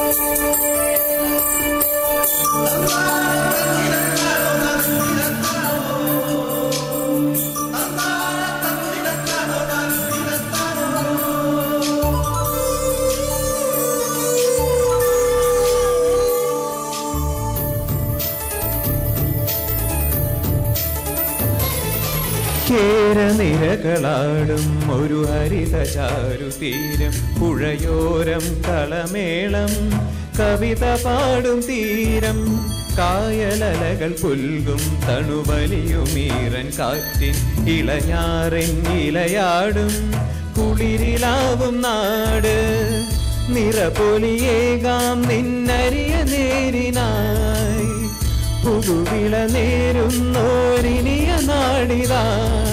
കേരനിരകളാടും ഒരു ഹരിത ചാരുതീരം പുഴയോരം കളമേളം കവിത പാടും തീരം കായലലകൾ പുൽകും തണുവലിയുമീറൻ കാറ്റിൻ ഇളഞ്ഞാറിൻ ഇലയാടും കുളിരിലാവും നാട് നിറപൊലിയേകാം നിന്നരിയ നേരിനായി പുതുവിള നേരുന്നോരിനിയ നാടിതാ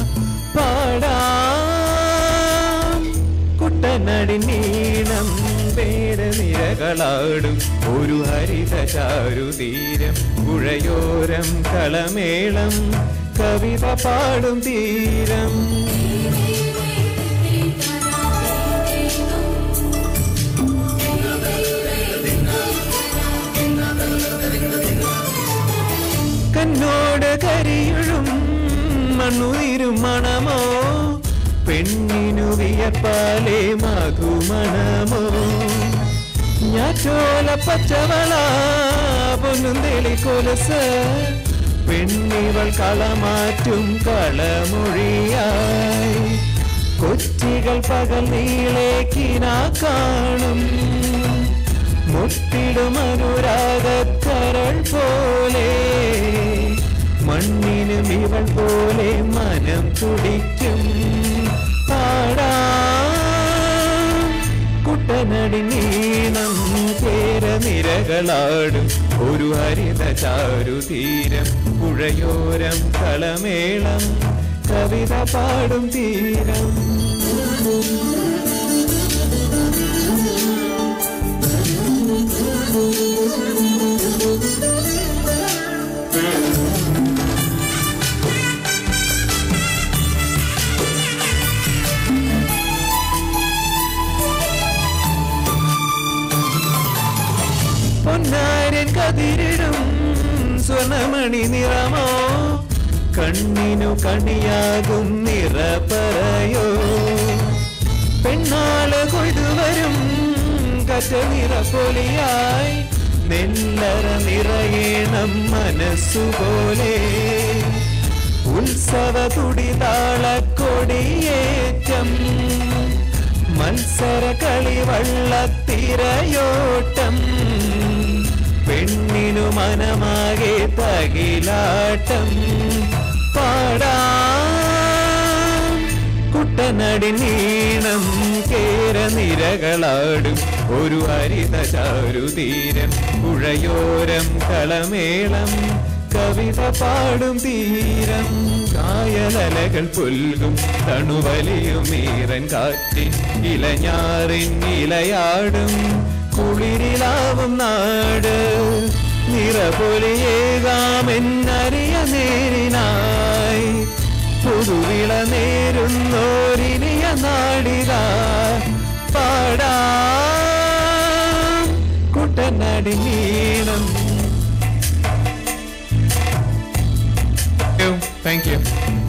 പാടാം കുട്ടനടി നീളം പേരനിരകളാടും ഒരു ഹരിത ചാരുതീരം പുഴയോരം കളമേളം കവിത പാടും തീരം കന്നോട് കരിയുഴും മണ്ണുതിരും മണമോ പെണ്ണിനു വിയർപ്പാലേ മധുമണമോ ഞാറ്റോല പച്ചവള പൊന്നും തെളി കൊലസ് പെണ്ണിവൾ കളമാറ്റും കളമൊഴിയായി കൊച്ചികൾ പകൽ നീളേക്കിനാ കാണും മുട്ടിടും അനുരാഗക്കരൾ പോലെ മണ്ണിനും ഇവൾ പോലെ മനം തുടിക്കും പാടാം കുട്ടനടി നീണം നിരകളാടും ഒരു ഹരിത ചാരുതീരം പുഴയോരം കളമേളം കവിത പാടും തീരം പൊന്നാരൻ കതിരിടും സ്വർണമണി നിറമോ കണ്ണിനു കണിയാകും നിറ പറയോ പെണ്ണാള് കൊയ്തുവരും കറ്റ നിറ പൊലിയായി നെല്ലറ നിറയേണം മനസ്സുപോലെ ഉത്സവ തുടിതാളക്കൊടിയേറ്റം മത്സര കളി വള്ളത്തിരയോട്ടം പെണ്ണിനു മനമാകെ തകിലാട്ടം പാടാം കുട്ടനടി നീണം കേരനിരകളാടും ഒരു ഹരിത ചാരുതീരം പുഴയോരം കളമേളം കവിത പാടും തീരം കായലലകൾ പുൽകും തണുവലിയുമീറൻ കാറ്റിൻ ഇലഞ്ഞാറിൻ ഇലയാടും കുളിരിലാവും നാട് നിറപൊലിയേകാമെന്നറിയ നേരിനായി പുതുവിള നേരുന്നോരിനിയ നാടിക പാടാം കുട്ടനടി നീളം താങ്ക് യു